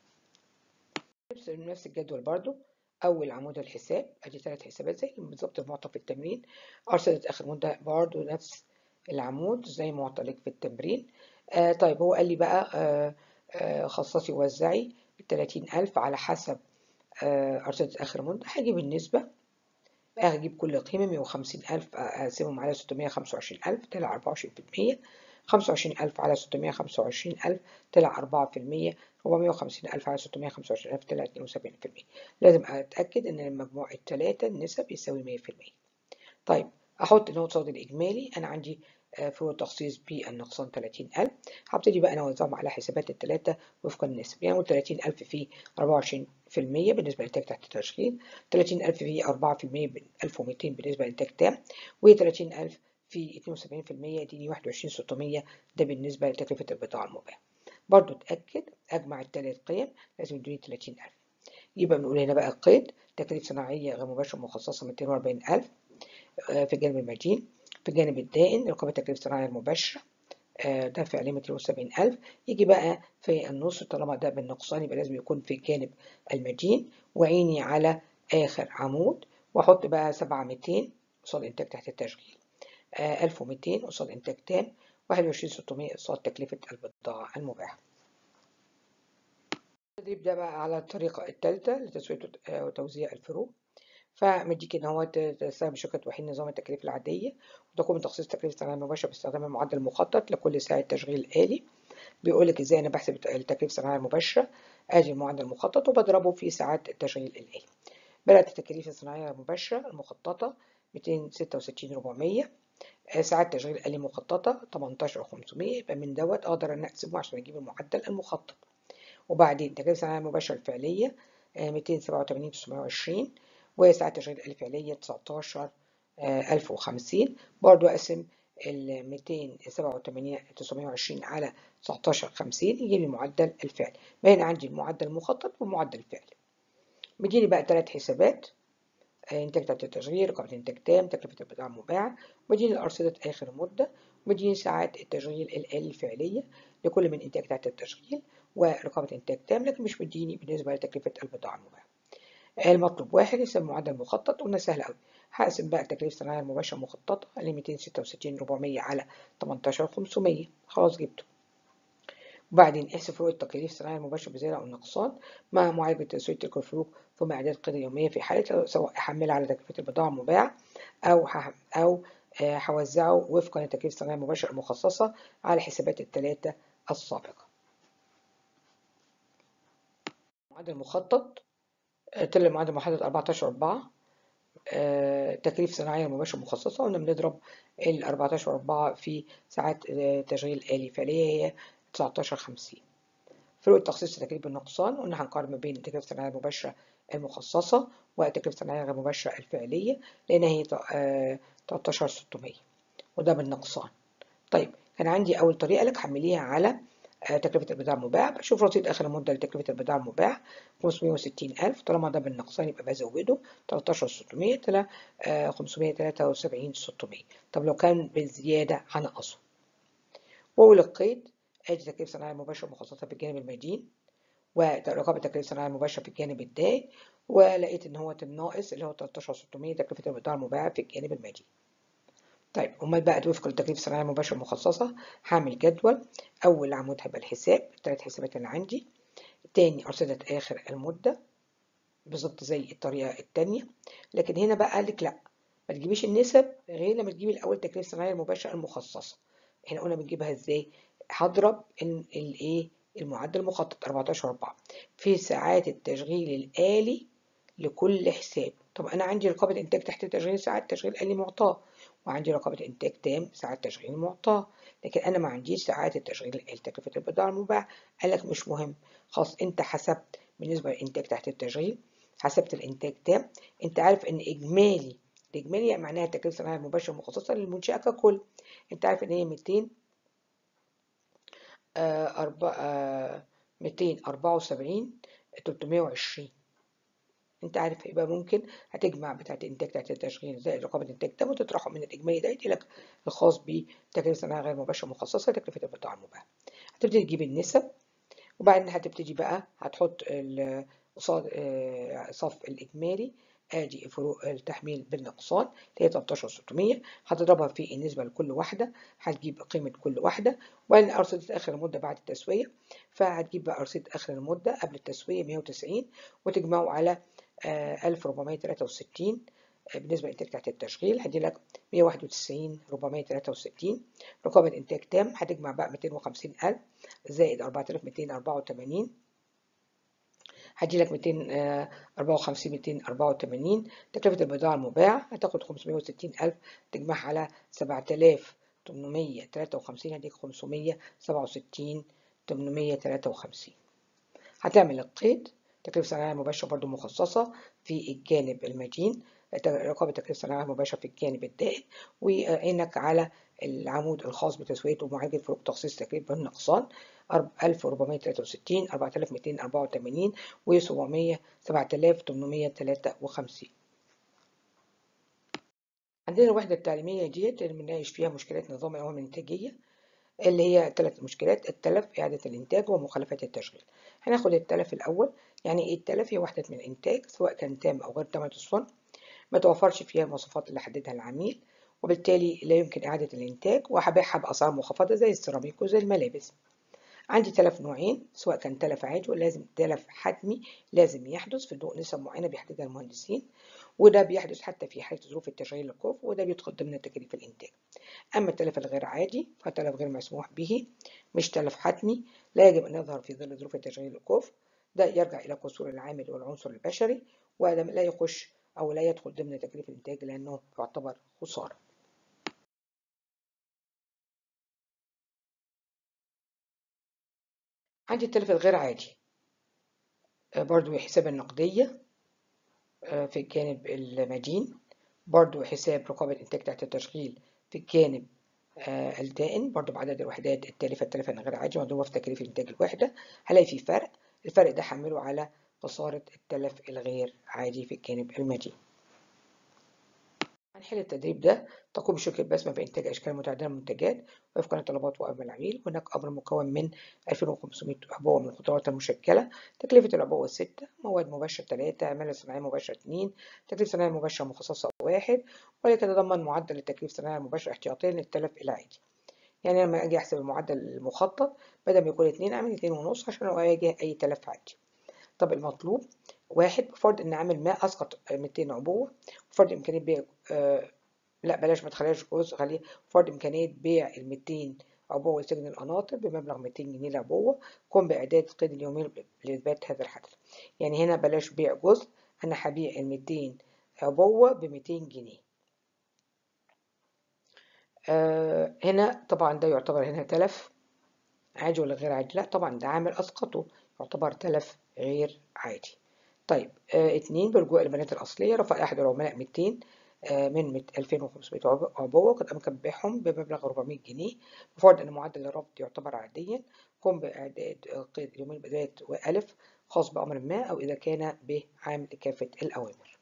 نفس الجدول برضو أول عمود الحساب أدي ثلاث حسابات زي بالظبط المعطى في التمرين أرصدة آخر مدة برضو نفس العمود زي معطى لك في التمرين آه طيب هو قال لي بقى آه آه خصصي ووزعي التلاتين ألف على حسب أرصدة آخر مدة هجيب النسبة هجيب كل قيمة مية وخمسين ألف أقسمهم على ستمية خمسة وعشرين ألف طلع أربعة وعشرين في المية 25000 على 625000 طلع 4% 450000 على 655000 طلع 72% لازم أتأكد إن المجموع التلاتة النسب يساوي 100% طيب أحط نقطة الإجمالي أنا عندي فروق تخصيص بالنقصان 30000 هبتدي بقى أنا أوزعهم على حسابات التلاتة وفق النسب يعني أقول 30000 في 24% بالنسبة لإنتاج تحت التشغيل 30000 في 4% 1200 بالنسبة لإنتاج تام و30000 في 72% يديني 21600 ده بالنسبة لتكلفة البضاعة المباعة برضو اتأكد أجمع التلات قيم لازم يدوني 30000 يبقى بنقول هنا بقى القيد تكاليف صناعية غير مباشرة مخصصة 240000 في الجانب المدين في الجانب الدائن رقابة التكاليف الصناعية المباشرة ده فعليا 270000 يجي بقى في النص طالما ده بالنقصان يبقى لازم يكون في الجانب المدين وعيني على آخر عمود وأحط بقى 7200 قصاد إنتاج تحت التشغيل 1200 قصاد إنتاج تام 21600 قصاد تكلفة البضاعة المباحة التدريب ده بقى على الطريقة الثالثة لتسوية وتوزيع الفروق فمديك ان هو تستخدم شركة وحيد نظام التكاليف العادية وتقوم بتخصيص تكلفة الصناعة المباشرة باستخدام المعدل المخطط لكل ساعة تشغيل آلي بيقول لك ازاي انا بحسب التكلفة الصناعية المباشرة ادي المعدل المخطط وبضربه في ساعات التشغيل الآلي بدأت التكاليف الصناعية المباشرة المخططة 266 400 ساعات تشغيل آلي مخططة 18500 يبقى من دوت أقدر أن أقسمه عشان أجيب المعدل المخطط وبعدين التكاليف الصناعية المباشرة الفعلية 287 920 وساعات تشغيل آلي فعلية 19 1050 برضو أقسم ال 287 920 على 19 50 يجي لي المعدل الفعلي هنا عندي المعدل المخطط والمعدل الفعلي بيجيلي بقى ثلاث حسابات إنتاج تحت التشغيل رقابة إنتاج تام تكلفة البضاعة المباعة وبديني أرصدة آخر مدة وبديني ساعات التشغيل الآلي الفعلية لكل من إنتاج تحت التشغيل ورقابة إنتاج تام لكن مش مديني بالنسبة لتكلفة البضاعة المباعة المطلوب واحد يسمى معدل مخطط قلنا سهل قوي هقسم بقى التكلفة الصناعية المباشرة المخططة اللي 266 400 على 18 500 خلاص جبته وبعدين احسب فروق التكاليف الصناعية المباشرة بزيادة أو النقصان مع معالجة تسوية تلك الفروق ثم إعداد قيمة يومية في حالة سواء أحملها على تكلفة البضاعة المباعة أو أو هوزعه وفقا للتكاليف الصناعية المباشرة المخصصة على حسابات الثلاثة السابقة. معدل مخطط طلع معدل محدد 14 4 تكليف صناعية مباشرة مخصصة قلنا بنضرب ال 14 4 في ساعات تشغيل آلي فعلية هي 19 50 فروق التخصيص تكليف النقصان قلنا هنقارن ما بين التكلفة الصناعية المباشرة المخصصة والتكلفة الصناعية غير مباشرة الفعلية لأن هي 13 600 وده بالنقصان طيب كان عندي أول طريقة لك حمليها على تكلفة البضاعة المباعة بشوف رصيد آخر المدة لتكلفة البضاعة المباعة 560 ألف طالما ده بالنقصان يبقى بزوده 13 600 طلع 573 600 طب لو كان بالزيادة هنقصه وأول القيد ادي تكلفة صناعية مباشرة مخصصة في الجانب المدين ورقابة تكلفة صناعية مباشرة في الجانب الدائن ولقيت ان هو الناقص اللي هو 13600 تكلفة البضاعة المباعة في الجانب المدين طيب امال بقى وفق التكلفة الصناعية المباشرة المخصصة هعمل جدول اول عمود هيبقى الحساب الثلاث حسابات اللي عندي تاني أرصدة آخر المدة بالظبط زي الطريقة التانية لكن هنا بقى قال لك لا ما تجيبيش النسب غير لما تجيبي الأول التكلفة الصناعية المباشرة المخصصة احنا قلنا بنجيبها ازاي هضرب الايه المعدل المخطط 14 4 في ساعات التشغيل الآلي لكل حساب طب أنا عندي رقابة إنتاج تحت تشغيل ساعات تشغيل آلي معطاة وعندي رقابة إنتاج تام ساعات تشغيل معطاة لكن أنا ما عنديش ساعات التشغيل الآلي تكلفة البضاعة المباعة قال لك مش مهم خلاص أنت حسبت بالنسبة للإنتاج تحت التشغيل حسبت الإنتاج تام أنت عارف إن إجمالي الإجمالي معناها التكلفة الصناعية المباشرة المخصصة للمنشأة ككل أنت عارف إن هي 200 ميتين أربعة وسبعين تلتمية وعشرين انت عارف يبقى ممكن هتجمع بتاعت الانتاج بتاعت التشغيل زائد رقابة الانتاج ده وتطرحه من الاجمالي ده يديلك الخاص بتكلفة صناعية غير مباشرة مخصصة تكلفة البضاعة المباعة هتبتدي تجيب النسب وبعدين هتبتدي بقى هتحط قصاد صف الاجمالي ادي فروق التحميل بالنقصان اللي هي 13600 هتضربها في النسبة لكل واحدة هتجيب قيمة كل واحدة وبعدين أرصدة آخر المدة بعد التسوية فهتجيب بقى أرصدة آخر المدة قبل التسوية 190 وتجمعه على 1463 بالنسبة للإنتاج تحت التشغيل هدي لك 191 463 رقابة إنتاج تام هتجمع بقى 250000 زائد 4284 هدي لك 254 284 تكلفة البضاعة المباعة هتاخد 560000 تجمعها على 7853 هديك 567 853 هتعمل القيد تكلفة صناعية مباشرة برضو مخصصة في الجانب المدين رقابة تكلفة صناعية مباشرة في الجانب الدائن وعينك على العمود الخاص بتسوية ومعالجة فروق تخصيص تكليف بالنقصان 1463 4284 و 700 7853 عندنا الوحدة التعليمية ديت اللي بنناقش فيها مشكلات نظام الأوامر الإنتاجية اللي هي ثلاث مشكلات التلف إعادة الإنتاج ومخالفات التشغيل هناخد التلف الأول يعني إيه التلف هي وحدة من الإنتاج سواء كان تام أو غير تام الصنع ما توفرش فيها المواصفات اللي حددها العميل وبالتالي لا يمكن إعادة الإنتاج وهبيعها بأسعار منخفضة زي السيراميك وزي الملابس عندي تلف نوعين سواء كان تلف عادي ولازم تلف حتمي لازم يحدث في ضوء نسب معينة بيحددها المهندسين وده بيحدث حتى في حالة ظروف التشغيل الكفء وده بيدخل ضمن تكاليف الإنتاج أما التلف الغير عادي فتلف غير مسموح به مش تلف حتمي لا يجب أن يظهر في ظل ظروف التشغيل الكفء ده يرجع إلى قصور العامل والعنصر البشري وهذا لا يخش أو لا يدخل ضمن تكاليف الإنتاج لأنه يعتبر خسارة عندي التلف الغير عادي برضو حساب النقدية في الجانب المدين برضو حساب رقابة إنتاج تحت التشغيل في الجانب الدائن برضو بعدد الوحدات التالفة التلفة الغير عادي مضروبة في تكاليف إنتاج الوحدة هلاقي في فرق الفرق ده حمله على خسارة التلف الغير عادي في الجانب المدين هنحل التدريب ده تقوم شركة بسمة بإنتاج أشكال متعددة من المنتجات وفقا لطلبات وأمر العميل هناك أمر مكون من 2500 عبوة من الخضروات المشكلة تكلفة العبوة 6 مواد مباشرة 3 عمالة صناعية مباشرة 2 تكلفة صناعية مباشرة مخصصة 1 وليتضمن معدل التكلفة الصناعية المباشرة احتياطيا للتلف العادي يعني لما أجي أحسب المعدل المخطط بدل ما يكون 2 أعمل 2 ونص عشان أواجه أي تلف عادي طب المطلوب واحد بفرض ان عامل ما اسقط 200 عبوه بفرض امكانيه بيع آه لا بلاش ما تخليهاش جزء خليه فرض امكانيه بيع ال 200 عبوه لسجن القناطر بمبلغ 200 جنيه العبوه قم باعداد قيد اليومين لاثبات هذا الحدث يعني هنا بلاش بيع جزء انا هبيع ال 200 عبوه ب 200 جنيه آه هنا طبعا ده يعتبر هنا تلف عادي ولا غير عادي لا طبعا ده عامل اسقطه يعتبر تلف غير عادي طيب آه اتنين برجوع البيانات الأصلية رفع أحد العملاء 200 آه من 2500 عبوة وقد أمكن بيعهم بمبلغ 400 جنيه بفرض أن معدل الربط يعتبر عاديا قم بإعداد قيد اليومين بداية وألف خاص بأمر ما أو إذا كان بعامل كافة الأوامر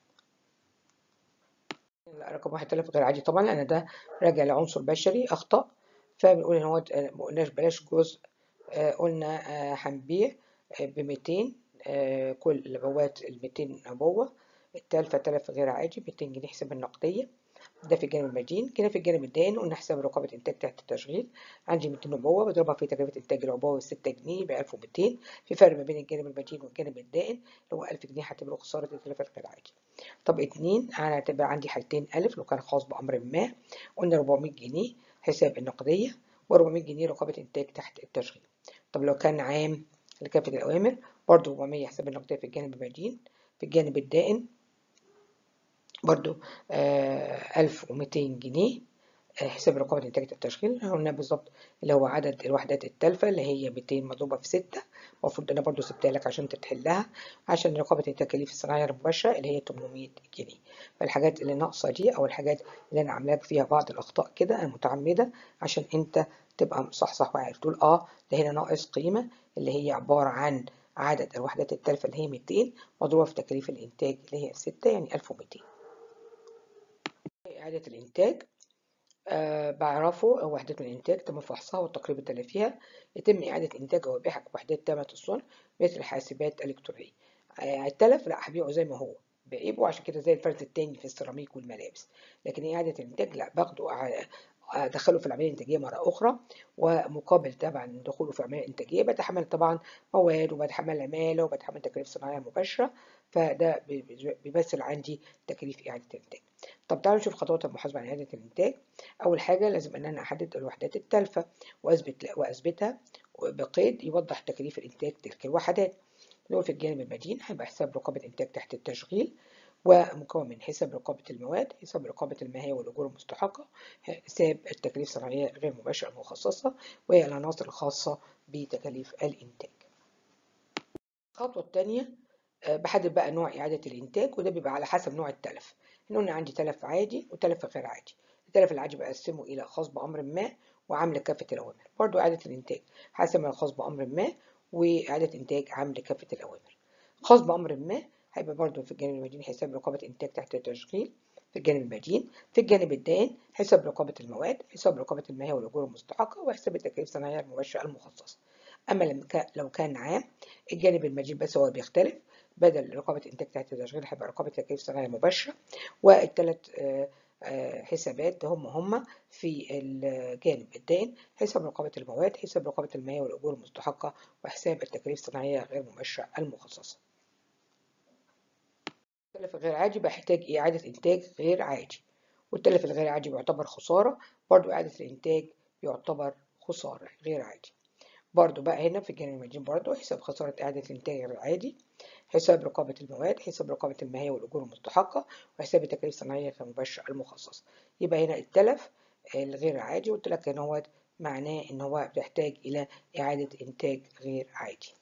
رقم واحد تلف غير عادي طبعا لأن ده راجع لعنصر بشري أخطأ فبنقول إن هو ما قلناش بلاش جزء آه قلنا هنبيع ب 200 آه كل العبوات ال 200 عبوة التالفة تلف غير عادي 200 جنيه حساب النقدية ده في الجانب المدين كده في الجانب الدائن قلنا حساب رقابة إنتاج تحت التشغيل عندي 200 عبوة بضربها في تكلفة إنتاج العبوة 6 جنيه يبقى 1200 في فرق ما بين الجانب المدين والجانب الدائن اللي هو 1000 جنيه هتبقى خسارة التلفة الغير عادي طب اتنين أنا هتبقى عندي حالتين ألف لو كان خاص بأمر ما قلنا 400 جنيه حساب النقدية و400 جنيه رقابة إنتاج تحت التشغيل طب لو كان عام لكافة الأوامر برضو 400 حساب النقدية في الجانب المدين في الجانب الدائن برضو آه 1200 جنيه آه حساب رقابة إنتاج التشغيل قلنا بالظبط اللي هو عدد الوحدات التالفة اللي هي 200 مضروبة في 6 المفروض أنا برضو سبتها لك عشان تتحلها عشان رقابة التكاليف الصناعية المباشرة اللي هي 800 جنيه فالحاجات اللي ناقصة دي أو الحاجات اللي أنا عاملاك فيها بعض الأخطاء كده المتعمدة عشان أنت تبقى مصحصح وعارف تقول اه ده هنا ناقص قيمة اللي هي عبارة عن عدد الوحدات التالفة اللي هي 200 مضروبة في تكاليف الإنتاج اللي هي 6 يعني 1200 إعادة الإنتاج آه بعرفه وحدة من الإنتاج تم فحصها والتقريب التلافيها يتم إعادة إنتاجها وبيعها كوحدات تامة الصنع مثل الحاسبات الإلكترونية آه التلف لا هبيعه زي ما هو بعيبه عشان كده زي الفرز التاني في السيراميك والملابس لكن إعادة الإنتاج لا باخده ادخله في العمليه الانتاجيه مره اخرى ومقابل طبعا دخوله في العمليه الانتاجيه بتحمل طبعا مواد وبتحمل عماله وبتحمل تكاليف صناعيه مباشره فده بيمثل عندي تكاليف اعاده الانتاج طب تعالوا نشوف خطوات المحاسبه عن اعاده الانتاج اول حاجه لازم ان انا احدد الوحدات التالفه واثبت واثبتها بقيد يوضح تكاليف الانتاج تلك الوحدات نقول في الجانب المدين هيبقى حساب رقابه انتاج تحت التشغيل ومكون من حساب رقابة المواد حساب رقابة المهية والأجور المستحقة حساب التكاليف الصناعية غير مباشرة المخصصة وهي العناصر الخاصة بتكاليف الإنتاج الخطوة الثانية بحدد بقى نوع إعادة الإنتاج وده بيبقى على حسب نوع التلف هنا عندي تلف عادي وتلف غير عادي التلف العادي بقسمه إلى خاص بأمر ما وعامل كافة الأوامر برضو إعادة الإنتاج حسب الخاص بأمر ما وإعادة إنتاج عامل كافة الأوامر خاص بأمر ما هيبقى برضو في الجانب المدين حساب رقابة إنتاج تحت التشغيل في الجانب المدين في الجانب الدائن حساب رقابة المواد حساب رقابة المهية والأجور المستحقة وحساب التكاليف الصناعية المباشرة المخصصة أما لو كان عام الجانب المدين بس هو بيختلف بدل رقابة إنتاج تحت التشغيل هيبقى رقابة تكاليف صناعية مباشرة والثلاث حسابات هم هم في الجانب الدائن حساب رقابة المواد حساب رقابة المهية والأجور المستحقة وحساب التكاليف الصناعية غير مباشرة المخصصة التلف الغير عادي بيحتاج إعادة إنتاج غير عادي والتلف الغير عادي بيعتبر خسارة برضو إعادة الإنتاج يعتبر خسارة غير عادي برضو بقى هنا في الجانب المدين برضو حساب خسارة إعادة الإنتاج غير عادي حساب رقابة المواد حساب رقابة المهية والأجور المستحقة وحساب التكاليف الصناعية غير مباشرة المخصصة يبقى هنا التلف الغير عادي قلت لك إن هو معناه إن هو بيحتاج إلى إعادة إنتاج غير عادي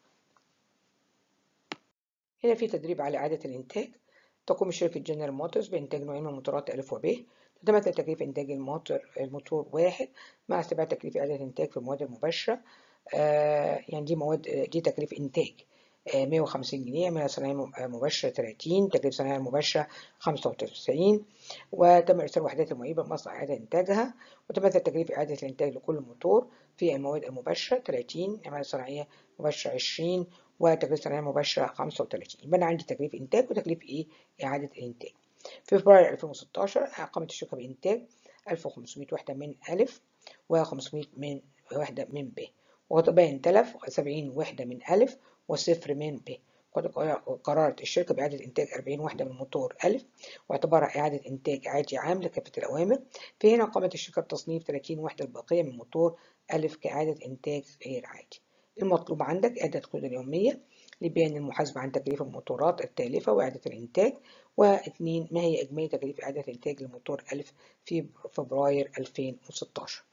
هنا في تدريب على إعادة الإنتاج تقوم شركة جنرال موتورز بإنتاج نوعين من الموتورات ألف وب تتمثل تكلفة إنتاج الموتور الموتور واحد مع استبعاد تكلفة إعادة الإنتاج في المواد المباشرة آه يعني دي مواد دي تكلفة إنتاج آه 150 جنيه عمالة صناعية مباشرة 30 تكلفة صناعية مباشرة 95 وتم إرسال وحدات المعيبة لمصنع إعادة إنتاجها وتمثل تكلفة إعادة الإنتاج لكل موتور في المواد المباشرة 30 عمالة صناعية مباشرة 20 وتكلفة صناعية مباشرة 35 يبقى أنا عندي تكليف إنتاج وتكليف إيه؟ إعادة الإنتاج. في فبراير 2016 قامت الشركة بإنتاج 1500 وحدة من ألف و500 من وحدة من ب وتبين تلف 70 وحدة من ألف وصفر من ب وقد قررت الشركة بإعادة إنتاج 40 وحدة من موتور ألف واعتبرها إعادة إنتاج عادي عام لكافة الأوامر في هنا قامت الشركة بتصنيف 30 وحدة الباقية من موتور ألف كإعادة إنتاج غير عادي المطلوب عندك إعادة القيود اليومية لبيان المحاسبة عن تكاليف الموتورات التالفة وإعادة الإنتاج واثنين ما هي إجمالي تكاليف إعادة الإنتاج لموتور ألف في فبراير 2016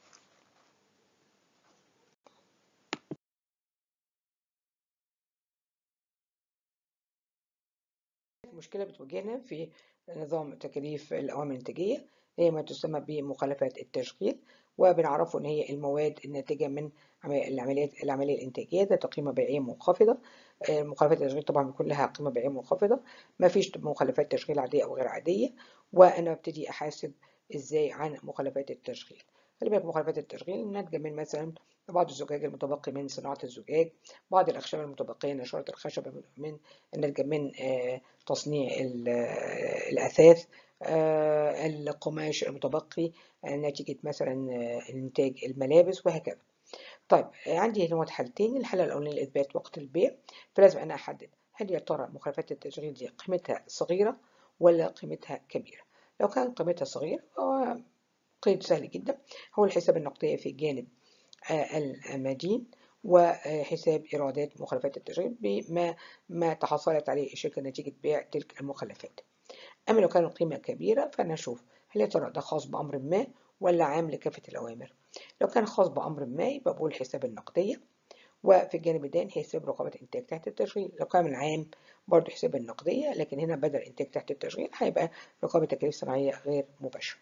مشكلة بتواجهنا في نظام تكاليف الأوامر الإنتاجية هي ما تسمى بمخالفات التشغيل وبنعرفه إن هي المواد الناتجة من العمليات العملية الإنتاجية ذات قيمة بيعية منخفضة مخالفات التشغيل طبعا بيكون لها قيمة بيعية منخفضة ما فيش مخالفات تشغيل عادية أو غير عادية وأنا ببتدي أحاسب إزاي عن مخالفات التشغيل خلي بالك مخالفات التشغيل ناتجة من مثلا بعض الزجاج المتبقي من صناعة الزجاج بعض الأخشاب المتبقية نشارة الخشب من الناتجة من تصنيع الأثاث القماش المتبقي نتيجة مثلا إنتاج الملابس وهكذا طيب عندي هنا حالتين الحالة الأولانية لإثبات وقت البيع فلازم أنا أحدد هل يا ترى مخالفات التشغيل دي قيمتها صغيرة ولا قيمتها كبيرة لو كان قيمتها صغيرة فهو قيد سهل جدا هو الحساب النقدية في الجانب المدين وحساب إيرادات مخالفات التشغيل بما ما تحصلت عليه الشركة نتيجة بيع تلك المخلفات أما لو كانت القيمة كبيرة فأنا أشوف هل يا ترى ده خاص بأمر ما ولا عام لكافة الأوامر لو كان خاص بأمر ما يبقى بقول حساب النقدية وفي الجانب الثاني حساب رقابة إنتاج تحت التشغيل لو كان العام برضه حساب النقدية لكن هنا بدل إنتاج تحت التشغيل هيبقى رقابة تكاليف صناعية غير مباشرة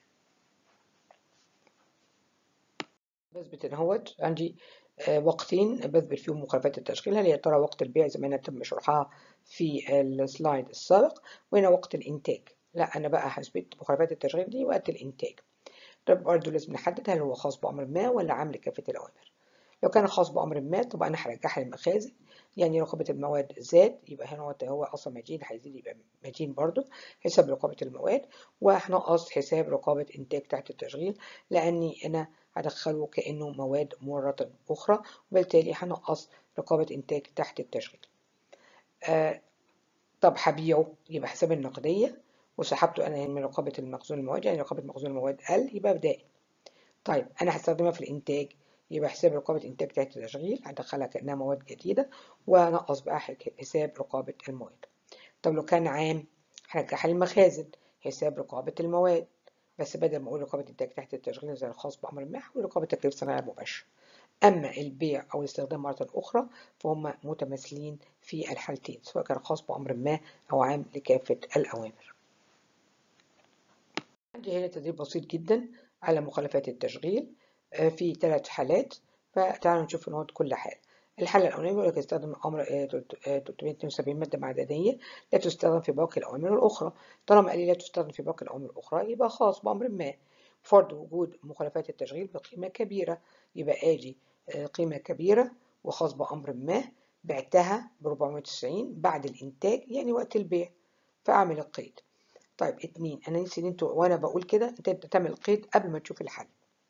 بثبت ان هوت عندي وقتين بثبت فيهم مخالفات التشغيل هل يا ترى وقت البيع زي ما انا تم شرحها في السلايد السابق وهنا وقت الانتاج لا انا بقى هثبت مخالفات التشغيل دي وقت الانتاج ده برضه لازم نحدد هل هو خاص بامر ما ولا عام لكافه الاوامر لو كان خاص بامر ما طبعا انا هرجعها للمخازن يعني رقابة المواد زاد يبقى هنا هو- هو أصلا مدين هيزيد يبقى مدين برضو حساب رقابة المواد وهنقص حساب رقابة إنتاج تحت التشغيل لأني أنا هدخله كأنه مواد مرة أخرى وبالتالي هنقص رقابة إنتاج تحت التشغيل آه طب هبيعه يبقى حساب النقدية وسحبته أنا من رقابة المخزون المواد يعني رقابة مخزون المواد قل يبقى بدائي طيب أنا هستخدمها في الإنتاج يبقى حساب رقابة إنتاج تحت التشغيل هدخلها كأنها مواد جديدة وأنقص بقى حساب رقابة المواد طب لو كان عام هرجعها للمخازن حساب رقابة المواد بس بدل ما أقول رقابة إنتاج تحت التشغيل زي الخاص بأمر ما هقول رقابة تكليف صناعي مباشر أما البيع أو الاستخدام مرة أخرى فهم متماثلين في الحالتين سواء كان خاص بأمر ما أو عام لكافة الأوامر عندي هنا تدريب بسيط جدا على مخالفات التشغيل في ثلاث حالات فتعالوا نشوف نقط كل حالة الحالة الأولانية بيقول لك استخدم أمر 372 مادة معدنية لا تستخدم في باقي الأوامر الأخرى طالما قال لي لا تستخدم في باقي الأوامر الأخرى يبقى خاص بأمر ما فرض وجود مخالفات التشغيل بقيمة كبيرة يبقى آجي قيمة كبيرة وخاص بأمر ما بعتها ب 490 بعد الإنتاج يعني وقت البيع فأعمل القيد طيب اتنين أنا نفسي إن أنتوا وأنا بقول كده أنت تعمل القيد قبل ما تشوف الحل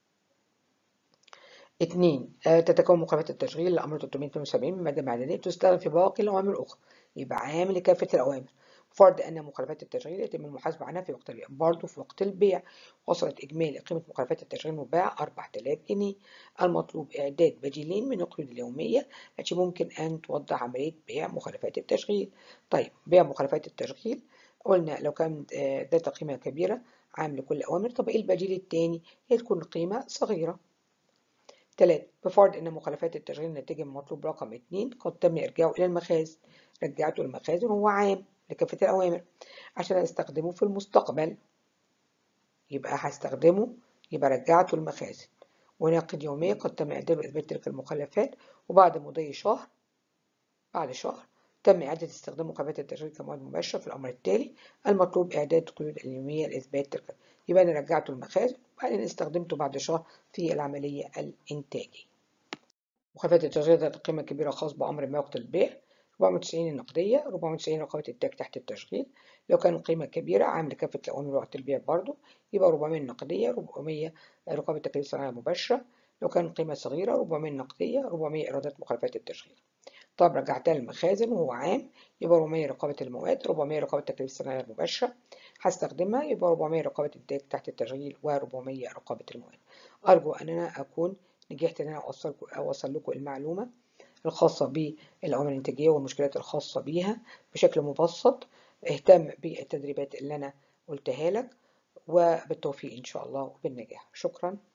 اتنين تتكون مخالفات التشغيل لأمر 372 من مادة معدنية تستخدم في باقي الأوامر الأخرى يبقى عامل لكافة الأوامر فرض أن مخالفات التشغيل يتم المحاسبة عنها في وقت البيع برضه في وقت البيع وصلت إجمالي قيمة مخالفات التشغيل المباع 4000 جنيه المطلوب إعداد بديلين من القيود اليومية التي ممكن أن توضح عملية بيع مخالفات التشغيل طيب بيع مخالفات التشغيل قلنا لو كان ذات قيمة كبيرة عام لكل الأوامر طب إيه البديل التاني هي تكون قيمة صغيرة ثلاثة بفرض أن مخالفات التشغيل ناتجة من مطلوب رقم اتنين قد تم إرجاعه إلى المخازن رجعته المخازن وهو عام لكافة الأوامر عشان أستخدمه في المستقبل يبقى هستخدمه يبقى رجعته المخازن ونقد يومية قد تم إعداد وإثبات تلك المخالفات وبعد مضي شهر بعد شهر تم إعادة استخدام مخالفات التشغيل كمواد مباشرة في الأمر التالي المطلوب إعداد قيود اليومية لإثبات تلك يبقى أنا رجعته المخازن وبعدين استخدمته بعد شهر في العملية الإنتاجية مخالفات التشغيل ذات قيمة كبيرة خاص بأمر ما وقت البيع 490 النقدية 490 رقابة الإنتاج تحت التشغيل لو كان قيمة كبيرة عام لكافة الأوامر وقت البيع برضه يبقى 400 النقدية 400 رقابة تكليف صناعية مباشرة لو كان قيمة صغيرة 400 النقدية 400 إيرادات مخالفات التشغيل طب رجعتها للمخازن وهو عام يبقى 400 رقابة المواد 400 رقابة تكليف الصناعية المباشرة هستخدمها يبقى 400 رقابة إنتاج تحت التشغيل و400 رقابة المواد أرجو أن أنا أكون نجحت أن أنا أوصل, أوصل لكم المعلومة الخاصة بالأوامر الإنتاجية والمشكلات الخاصة بيها بشكل مبسط اهتم بالتدريبات اللي أنا قلتها لك وبالتوفيق إن شاء الله وبالنجاح شكرا